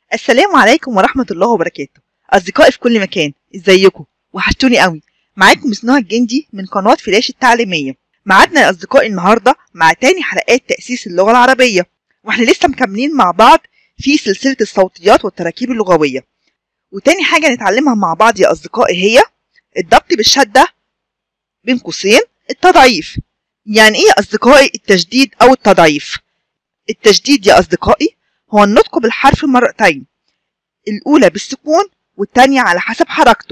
السلام عليكم ورحمة الله وبركاته أصدقائي في كل مكان إزيكم وحشتوني قوي معاكم سنوها الجندي من قناة فلاش التعليمية معادنا يا أصدقائي النهاردة مع تاني حلقات تأسيس اللغة العربية وإحنا لسه مكملين مع بعض في سلسلة الصوتيات والتراكيب اللغوية وتاني حاجة نتعلمها مع بعض يا أصدقائي هي الضبط بالشدة بين قوسين التضعيف يعني إيه يا أصدقائي التشديد أو التضعيف التشديد يا أصدقائي هو النطق بالحرف مرتين الأولى بالسكون والتانية على حسب حركته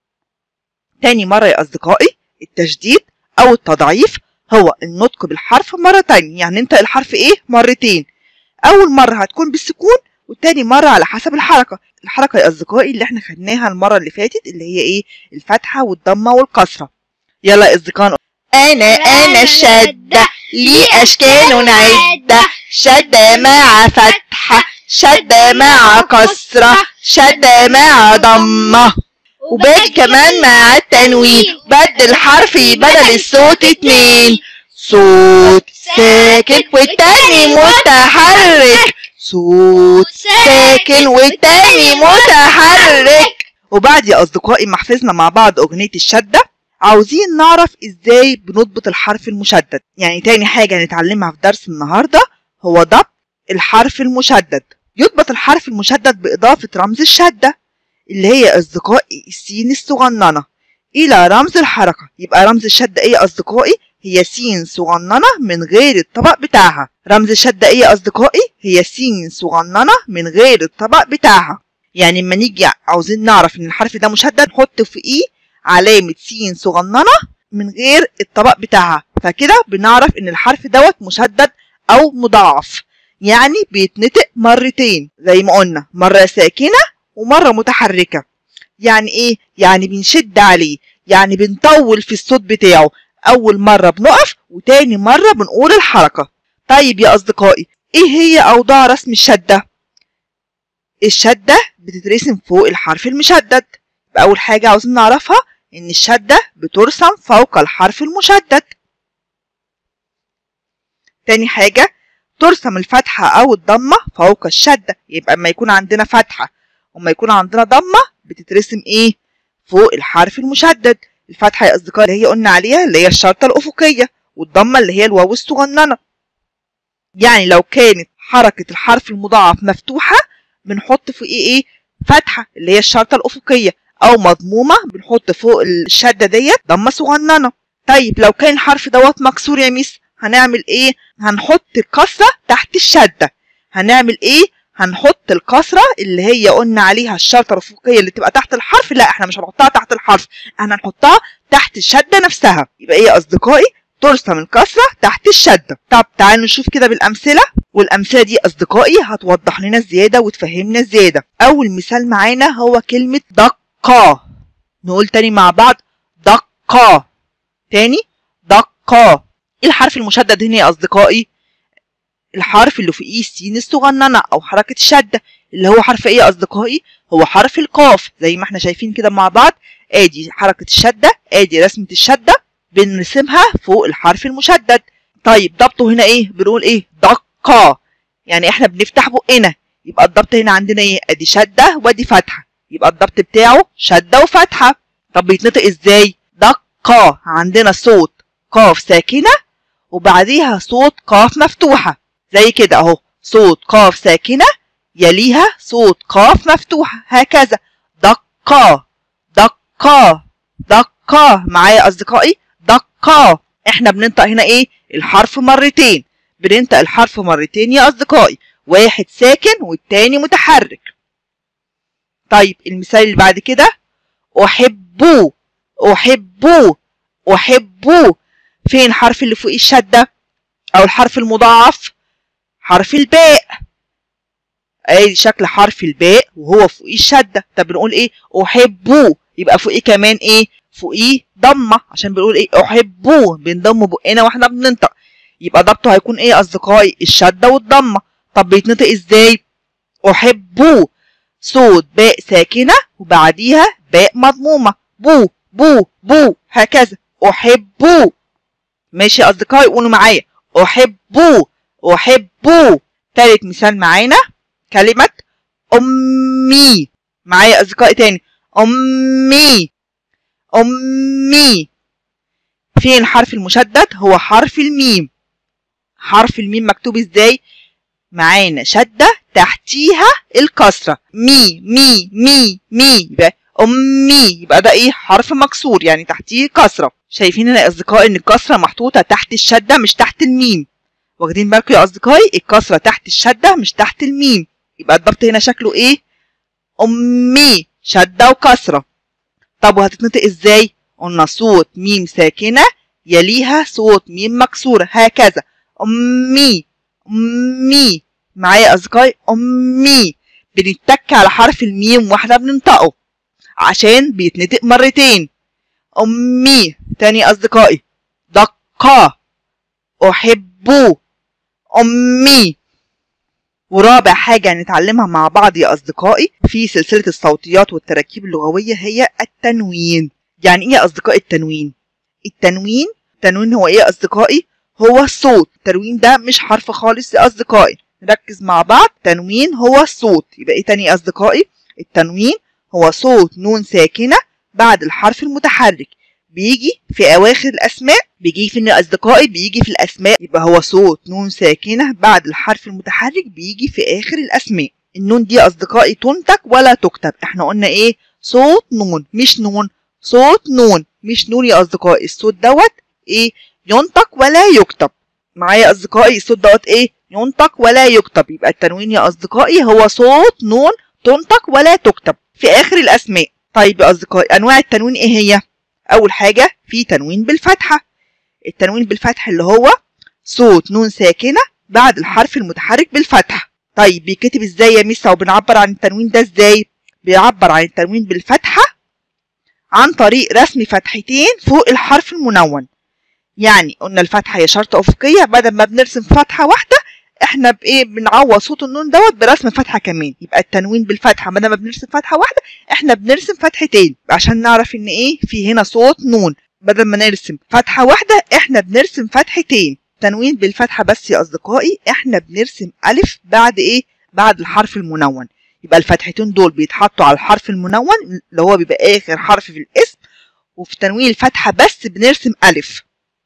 تاني مرة يا أصدقائي التشديد أو التضعيف هو النطق بالحرف مرتين يعني انت الحرف ايه مرتين أول مرة هتكون بالسكون والتاني مرة على حسب الحركة الحركة يا أصدقائي اللي احنا خدناها المرة اللي فاتت اللي هي ايه الفتحة والضمة والكسرة يلا يا أصدقائي أنا أنا الشدة لي أشكال عدة شدة مع فتحة شدة مع كسرة شدة مع ضمة وباجي كمان مع التنوين بدل حرفي بدل الصوت اتنين صوت ساكن والتاني متحرك صوت ساكن والتاني متحرك وبعد يا أصدقائي ما حفظنا مع بعض أغنية الشدة عاوزين نعرف إزاي بنضبط الحرف المشدد يعني تاني حاجة هنتعلمها في درس النهاردة هو ضبط الحرف المشدد يضبط الحرف المشدد بإضافة رمز الشدة اللي هي أصدقائي السين الصغننة إلى رمز الحركة يبقى رمز الشدة إيه يا أصدقائي هي سين صغننة من غير الطبق بتاعها رمز الشدة إيه يا أصدقائي هي سين صغننة من غير الطبق بتاعها يعني لما نيجي عاوزين نعرف إن الحرف ده مشدد نحط في إيه علامة سين صغننة من غير الطبق بتاعها فكده بنعرف إن الحرف دوت مشدد أو مضاعف يعني بيتنطق مرتين زي ما قلنا مرة ساكنة ومرة متحركة يعني إيه؟ يعني بنشد عليه يعني بنطول في الصوت بتاعه أول مرة بنقف وتاني مرة بنقول الحركة طيب يا أصدقائي إيه هي أوضاع رسم الشدة؟ الشدة بتترسم فوق الحرف المشدد أول حاجة عاوزين نعرفها إن الشدة بترسم فوق الحرف المشدد تاني حاجة ترسم الفتحة أو الضمة فوق الشدة يبقى اما يكون عندنا فتحة وما يكون عندنا ضمة بتترسم إيه؟ فوق الحرف المشدد الفتحة يا أصدقائي اللي هي قلنا عليها اللي هي الشرطة الأفقية والضمة اللي هي الواو الصغننة يعني لو كانت حركة الحرف المضاعف مفتوحة بنحط فوق إيه إيه؟ فتحة اللي هي الشرطة الأفقية أو مضمومة بنحط فوق الشدة ديت ضمة صغننة طيب لو كان الحرف دوت مكسور يا ميس هنعمل ايه هنحط الكسرة تحت الشدة هنعمل ايه هنحط الكسرة اللي هي قلنا عليها الشرطة الأفقية اللي تبقى تحت الحرف لا احنا مش هنحطها تحت الحرف احنا هنحطها تحت الشدة نفسها يبقى ايه يا أصدقائي ترسم الكسرة تحت الشدة طب تعالوا نشوف كده بالأمثلة والأمثلة دي أصدقائي هتوضح لنا الزيادة وتفهمنا الزيادة أول مثال معانا هو كلمة دقة نقول تاني مع بعض دقة تاني دقة ايه الحرف المشدد هنا يا أصدقائي الحرف اللي فوقيه السين الصغننة أو حركة الشدة اللي هو حرف ايه يا أصدقائي هو حرف القاف زي ما احنا شايفين كده مع بعض ادي حركة الشدة ادي رسمة الشدة بنرسمها فوق الحرف المشدد طيب ضبطه هنا ايه بنقول ايه دقة يعني احنا بنفتح بقنا يبقى الضبط هنا عندنا ايه ادي شدة وادي فتحة يبقى الضبط بتاعه شدة وفتحة طب بيتنطق ازاي دقة عندنا صوت قاف ساكنة وبعديها صوت قاف مفتوحة زي كده اهو صوت قاف ساكنة يليها صوت قاف مفتوحة هكذا دقة دقة دقة معايا أصدقائي دقة احنا بننطق هنا ايه الحرف مرتين بننطق الحرف مرتين يا أصدقائي واحد ساكن والتاني متحرك طيب المثال اللي بعد كده أحبه أحبه أحبه فين الحرف اللي فوق الشدة أو الحرف المضاعف حرف الباء ادي شكل حرف الباء وهو فوقيه الشدة طب بنقول ايه أحبه يبقى فوقيه كمان ايه فوقيه ضمة عشان بنقول ايه أحبه بنضم بقنا واحنا بننطق يبقى ضبطه هيكون ايه يا أصدقائي الشدة والضمة طب بيتنطق ازاي أحبه صوت باء ساكنة وبعديها باء مضمومة بو بو بو هكذا أحبه ماشي يا أصدقائي قولوا معايا أحبه أحبه تالت مثال معانا كلمة أمي معايا أصدقائي تاني أمي أمي فين الحرف المشدد هو حرف الميم حرف الميم مكتوب ازاي معانا شدة تحتيها الكسرة مي مي مي مي يبقى أمي يبقى ده إيه حرف مكسور يعني تحتيه كسرة شايفين هنا يا أصدقائي إن الكسرة محطوطة تحت الشدة مش تحت الميم واخدين بالكم يا أصدقائي الكسرة تحت الشدة مش تحت الميم يبقى الضبط هنا شكله إيه أمي شدة وكسرة طب وهتتنطق إزاي قلنا صوت ميم ساكنة يليها صوت ميم مكسورة هكذا أمي أمي معايا أصدقائي أمي بنتك على حرف الميم واحنا بننطقه عشان بيتنطق مرتين أمي تاني أصدقائي دقة أحب أمي ورابع حاجة نتعلمها مع بعض يا أصدقائي في سلسلة الصوتيات والتراكيب اللغوية هي التنوين يعني إيه يا أصدقائي التنوين؟ التنوين التنوين هو إيه يا أصدقائي؟ هو الصوت التنوين ده مش حرف خالص يا أصدقائي نركز مع بعض تنوين هو الصوت يبقى إيه تاني يا أصدقائي؟ التنوين هو صوت نون ساكنة بعد الحرف المتحرك بيجي في أواخر الأسماء بيجي في أصدقائي بيجي في الأسماء يبقى هو صوت نون ساكنة بعد الحرف المتحرك بيجي في آخر الأسماء النون دي أصدقائي تنتج ولا تكتب احنا قلنا إيه صوت نون مش نون صوت نون مش نون يا أصدقائي الصوت دوت إيه ينطق ولا يكتب معايا أصدقائي الصوت دوت إيه ينطق ولا يكتب يبقى التنوين يا أصدقائي هو صوت نون تنطق ولا تكتب في آخر الأسماء طيب يا أصدقائي أنواع التنوين إيه هي؟ أول حاجة في تنوين بالفتحة التنوين بالفتح اللي هو صوت نون ساكنة بعد الحرف المتحرك بالفتحة طيب بيتكتب ازاي يا ميسا وبنعبر عن التنوين ده ازاي؟ بيعبر عن التنوين بالفتحة عن طريق رسم فتحتين فوق الحرف المنون يعني قلنا الفتحة هي شرطة أفقية بدل ما بنرسم فتحة واحدة احنا بايه بنعوض صوت النون دوت برسم فتحه كمان يبقى التنوين بالفتحه بدل ما بنرسم فتحه واحده احنا بنرسم فتحتين عشان نعرف ان ايه في هنا صوت نون بدل ما نرسم فتحه واحده احنا بنرسم فتحتين تنوين بالفتحه بس يا اصدقائي احنا بنرسم الف بعد ايه بعد الحرف المنون يبقى الفتحتين دول بيتحطوا على الحرف المنون اللي هو بيبقى اخر حرف في الاسم وفي تنوين الفتحه بس بنرسم الف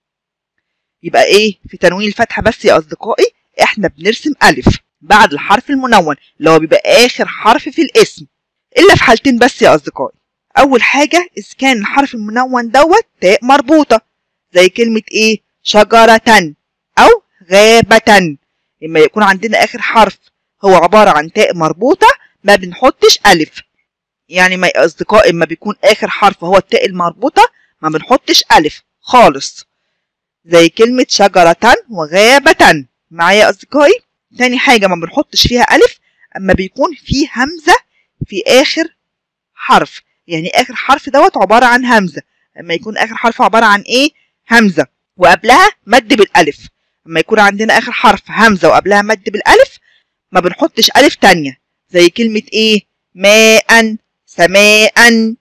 يبقى ايه في تنوين الفتحه بس يا اصدقائي احنا بنرسم ألف بعد الحرف المنون اللي هو بيبقى آخر حرف في الاسم إلا في حالتين بس يا أصدقائي أول حاجة إذا كان الحرف المنون دوت تاء مربوطة زي كلمة إيه شجرة أو غابة لما يكون عندنا آخر حرف هو عبارة عن تاء مربوطة ما بنحطش ألف يعني ما يا أصدقائي لما بيكون آخر حرف هو التاء المربوطة ما بنحطش ألف خالص زي كلمة شجرة وغابة معايا أصدقائي تاني حاجة ما بنحطش فيها ألف أما بيكون في همزة في آخر حرف يعني آخر حرف دوت عبارة عن همزة أما يكون آخر حرف عبارة عن إيه همزة وقبلها مد بالألف أما يكون عندنا آخر حرف همزة وقبلها مد بالألف ما بنحطش ألف تانية زي كلمة إيه ماء سماء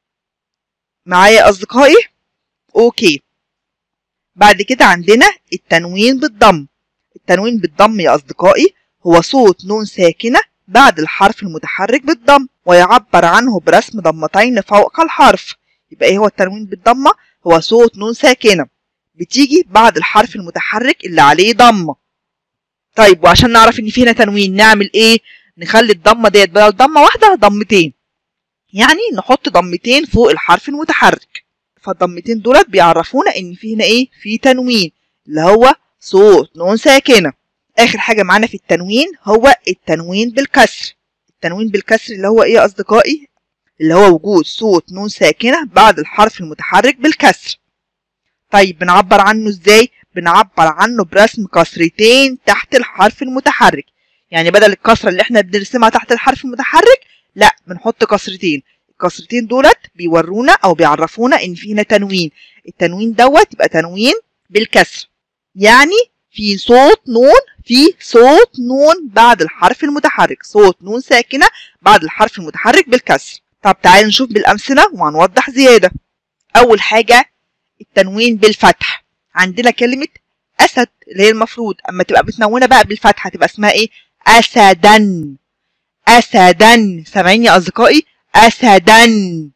معايا أصدقائي أوكي بعد كده عندنا التنوين بالضم التنوين بالضم يا أصدقائي هو صوت نون ساكنة بعد الحرف المتحرك بالضم ويعبر عنه برسم ضمتين فوق الحرف يبقى ايه هو التنوين بالضمة هو صوت نون ساكنة بتيجي بعد الحرف المتحرك اللي عليه ضمة طيب وعشان نعرف ان في هنا تنوين نعمل ايه نخلي الضمة ديت بدل ضمة واحدة ضمتين يعني نحط ضمتين فوق الحرف المتحرك فالضمتين دولت بيعرفونا ان في هنا ايه في تنوين اللي هو صوت نون ساكنة آخر حاجة معانا في التنوين هو التنوين بالكسر التنوين بالكسر اللي هو إيه يا أصدقائي؟ اللي هو وجود صوت نون ساكنة بعد الحرف المتحرك بالكسر طيب بنعبر عنه إزاي؟ بنعبر عنه برسم كسرتين تحت الحرف المتحرك يعني بدل الكسرة اللي احنا بنرسمها تحت الحرف المتحرك لا بنحط كسرتين الكسرتين دولت بيورونا او بيعرفونا ان في هنا تنوين التنوين دوت يبقى تنوين بالكسر يعني في صوت نون في صوت نون بعد الحرف المتحرك صوت نون ساكنة بعد الحرف المتحرك بالكسر طب تعالوا نشوف بالأمثلة وهنوضح زيادة أول حاجة التنوين بالفتح عندنا كلمة أسد اللي هي المفروض أما تبقى متنونة بقى بالفتحة تبقى اسمها إيه أسدا أسدا سامعين يا أصدقائي أسدا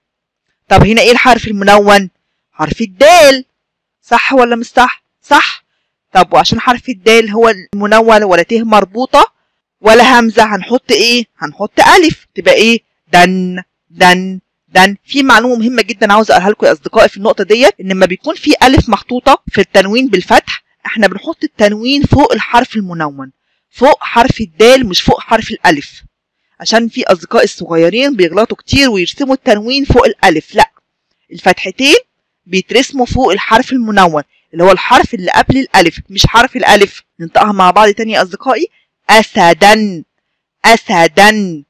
طب هنا إيه الحرف المنون حرف الدال صح ولا مش صح صح طب وعشان حرف الدال هو المنون ولا ت مربوطة ولا همزة هنحط إيه هنحط ألف تبقى إيه دن دن دن في معلومه مهمه جدا عاوز اقولها لكم يا اصدقائي في النقطه ديت ان لما بيكون في الف محطوطه في التنوين بالفتح احنا بنحط التنوين فوق الحرف المنون فوق حرف الدال مش فوق حرف الالف عشان في اصدقائي الصغيرين بيغلطوا كتير ويرسموا التنوين فوق الالف لا الفتحتين بيترسموا فوق الحرف المنون اللي هو الحرف اللي قبل الالف مش حرف الالف ننطقها مع بعض تاني يا اصدقائي اسدا اسدا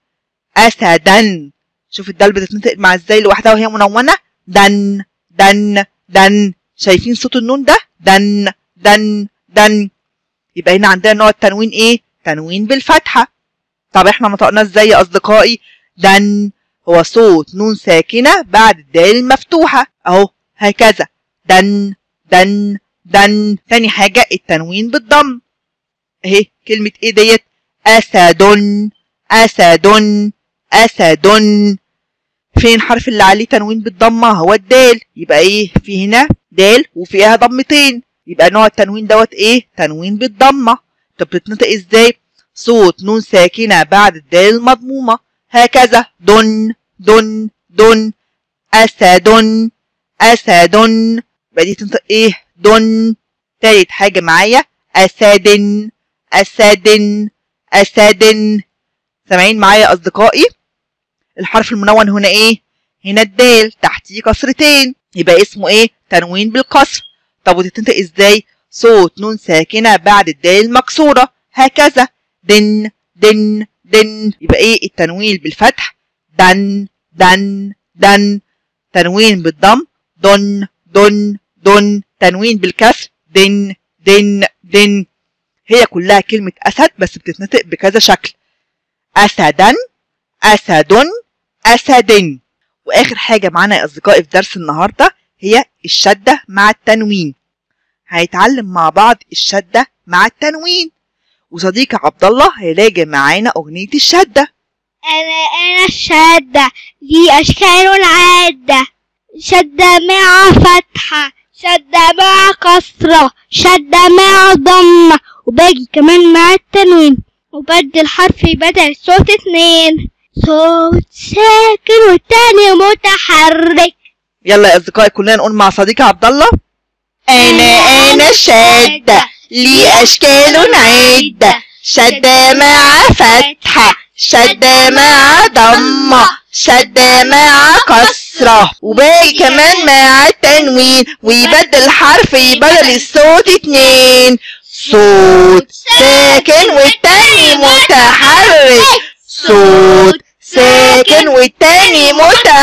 اسدا شوف الدال بتتنطق مع ازاي لوحدها وهي منونه دن دن دن شايفين صوت النون ده دن دن دن يبقى هنا عندنا نوع التنوين ايه تنوين بالفتحه طب احنا نطقنا ازاي يا اصدقائي دن هو صوت نون ساكنه بعد الدال المفتوحه اهو هكذا دن دن دن تاني حاجه التنوين بالضم اهي كلمه ايه ديت اسد اسد اسد فين الحرف اللي عليه تنوين بالضمه هو الدال يبقى ايه في هنا دال وفيها ضمتين يبقى نوع التنوين دوت ايه تنوين بالضمه طب بتتنطق ازاي صوت نون ساكنه بعد الدال المضمومه هكذا دن دن دن اسد اسد يبقى دي تنطق ايه دن تالت حاجه معايا اسد اسد اسد سامعين معايا اصدقائي الحرف المنون هنا ايه هنا الدال تحتيه كسرتين يبقى اسمه ايه تنوين بالكسر طب وتتنطق ازاي صوت نون ساكنه بعد الدال المكسوره هكذا دن دن دن يبقى ايه التنوين بالفتح دن دن دن تنوين بالضم دن دن دن تنوين بالكسر دن دن دن هي كلها كلمة أسد بس بتتنطق بكذا شكل أسدا أسد أسد وآخر حاجة معانا يا أصدقائي في درس النهاردة هي الشدة مع التنوين هنتعلم مع بعض الشدة مع التنوين وصديقي عبد الله هيراجع معانا أغنية الشدة أنا أنا الشدة لي أشكال عادة شدة مع فتحة شدة مع كسرة شدة مع ضمة وباجي كمان مع التنوين وبدل حرف بدل صوت اتنين صوت ساكن والتاني متحرك يلا يا أصدقائي كلنا نقول مع صديقي عبد الله أنا أنا الشدة لي أشكال عدة شدة مع فتحة شدة مع ضمة شدة مع كسرة وباقي كمان مع التنوين ويبدل حرف بدل الصوت اتنين صوت ساكن والتاني متحرك صوت ساكن والتاني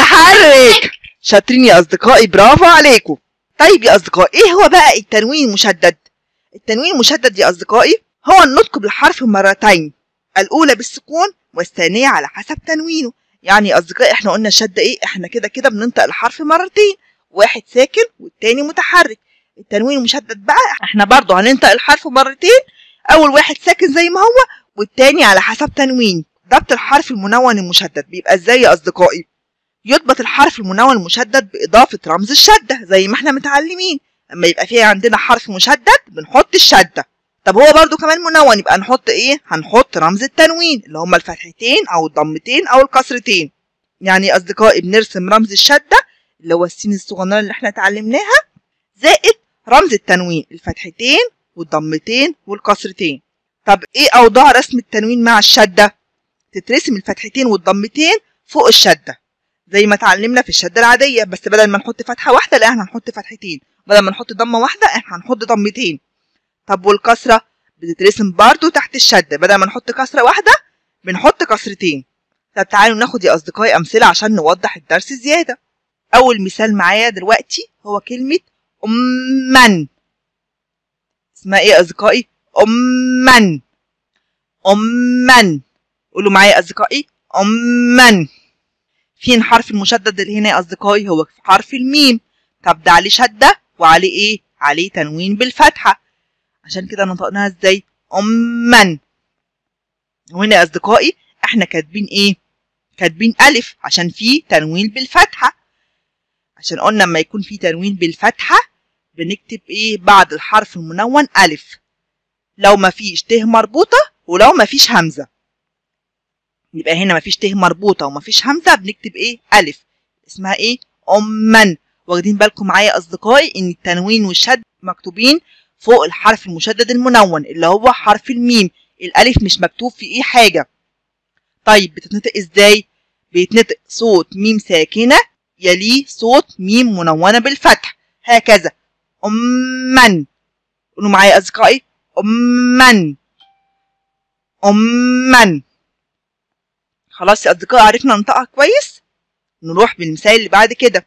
متحرك شاطرين يا أصدقائي برافو عليكم طيب يا أصدقائي إيه هو بقى التنوين المشدد؟ التنوين المشدد يا أصدقائي هو النطق بالحرف مرتين الأولى بالسكون والثانية على حسب تنوينه يعني يا أصدقائي إحنا قلنا الشدة إيه؟ إحنا كده كده بننطق الحرف مرتين واحد ساكن والتاني متحرك التنوين المشدد بقى إحنا برضو هننطق الحرف مرتين أول واحد ساكن زي ما هو والتاني على حسب تنوين ضبط الحرف المنون المشدد بيبقى ازاي يا اصدقائي يضبط الحرف المنون المشدد باضافه رمز الشده زي ما احنا متعلمين اما يبقى فيه عندنا حرف مشدد بنحط الشده طب هو برضو كمان منون يبقى نحط ايه هنحط رمز التنوين اللي هما الفتحتين او الضمتين او الكسرتين يعني يا اصدقائي بنرسم رمز الشده اللي هو السين الصغننه اللي احنا اتعلمناها زائد رمز التنوين الفتحتين والضمتين والكسرتين طب ايه اوضاع رسم التنوين مع الشده تترسم الفتحتين والضمتين فوق الشده زي ما اتعلمنا في الشده العاديه بس بدل ما نحط فتحه واحده لا احنا هنحط فتحتين بدل ما نحط ضمه واحده احنا هنحط ضمتين طب والكسره بتترسم برضو تحت الشده بدل ما نحط كسره واحده بنحط كسرتين طب تعالوا ناخد يا اصدقائي امثله عشان نوضح الدرس زياده اول مثال معايا دلوقتي هو كلمه امن اسمها ايه يا اصدقائي امن امن قولوا معايا يا اصدقائي امن فين حرف المشدد اللي هنا يا اصدقائي هو حرف الميم طب ده عليه شده وعليه ايه عليه تنوين بالفتحه عشان كده نطقناها ازاي امن وهنا يا اصدقائي احنا كاتبين ايه كاتبين الف عشان في تنوين بالفتحه عشان قلنا لما يكون في تنوين بالفتحه بنكتب ايه بعد الحرف المنون الف لو ما فيش ت مربوطه ولو ما فيش همزه يبقى هنا ما فيش ت مربوطه وما فيش همزه بنكتب ايه الف اسمها ايه امن واخدين بالكم معايا اصدقائي ان التنوين والشد مكتوبين فوق الحرف المشدد المنون اللي هو حرف الميم الالف مش مكتوب في ايه حاجه طيب بتتنطق ازاي بيتنطق صوت ميم ساكنه يليه صوت ميم منونه بالفتح هكذا امن قولوا معايا اصدقائي امن امن خلاص يا اصدقائي عرفنا ننطقها كويس نروح بالمثال اللي بعد كده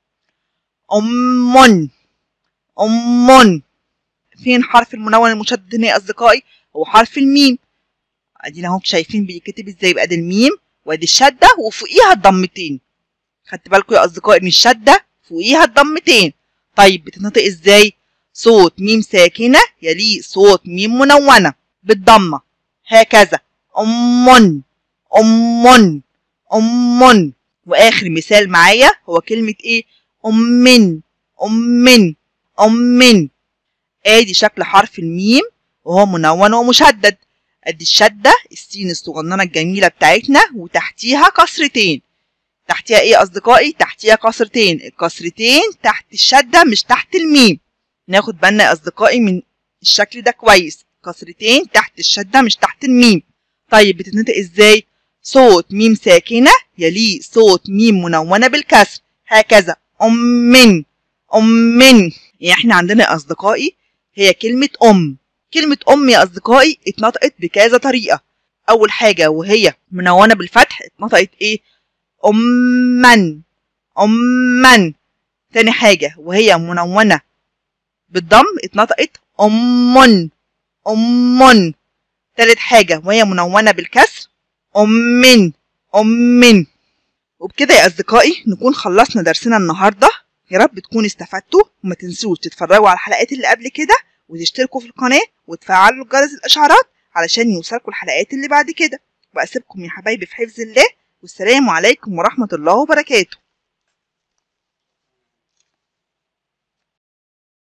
أم أم فين حرف المنون المشدد هنا يا أصدقائي هو حرف الميم ادينا اهو شايفين بيتكتب ازاي يبقى ده الميم وادي الشدة وفوقيها الضمتين خدت بالكم يا أصدقائي إن الشدة فوقيها الضمتين طيب بتتنطق ازاي صوت ميم ساكنة يليه صوت ميم منونة بالضمة هكذا أم أم أم وآخر مثال معايا هو كلمة إيه أمن أمن أمن آدي شكل حرف الميم وهو منون ومشدد أدي الشدة السين الصغننة الجميلة بتاعتنا وتحتيها كسرتين تحتيها إيه أصدقائي؟ تحتيها كسرتين الكسرتين تحت الشدة مش تحت الميم ناخد بالنا يا أصدقائي من الشكل ده كويس كسرتين تحت الشدة مش تحت الميم طيب بتتنطق إزاي؟ صوت ميم ساكنة يليه صوت ميم منونة بالكسر هكذا أمن أمن يعني احنا عندنا يا أصدقائي هي كلمة أم كلمة أم يا أصدقائي اتنطقت بكذا طريقة أول حاجة وهي منونة بالفتح اتنطقت إيه أمن أمن تاني حاجة وهي منونة بالضم اتنطقت أمن أمن تالت حاجة وهي منونة بالكسر أمن أمن وبكده يا أصدقائي نكون خلصنا درسنا النهاردة يا رب تكونوا استفدتوا وما تنسوش تتفرجوا على الحلقات اللي قبل كده وتشتركوا في القناة وتفعلوا جرس الإشعارات علشان يوصلكوا الحلقات اللي بعد كده وأسيبكم يا حبايبي في حفظ الله والسلام عليكم ورحمة الله وبركاته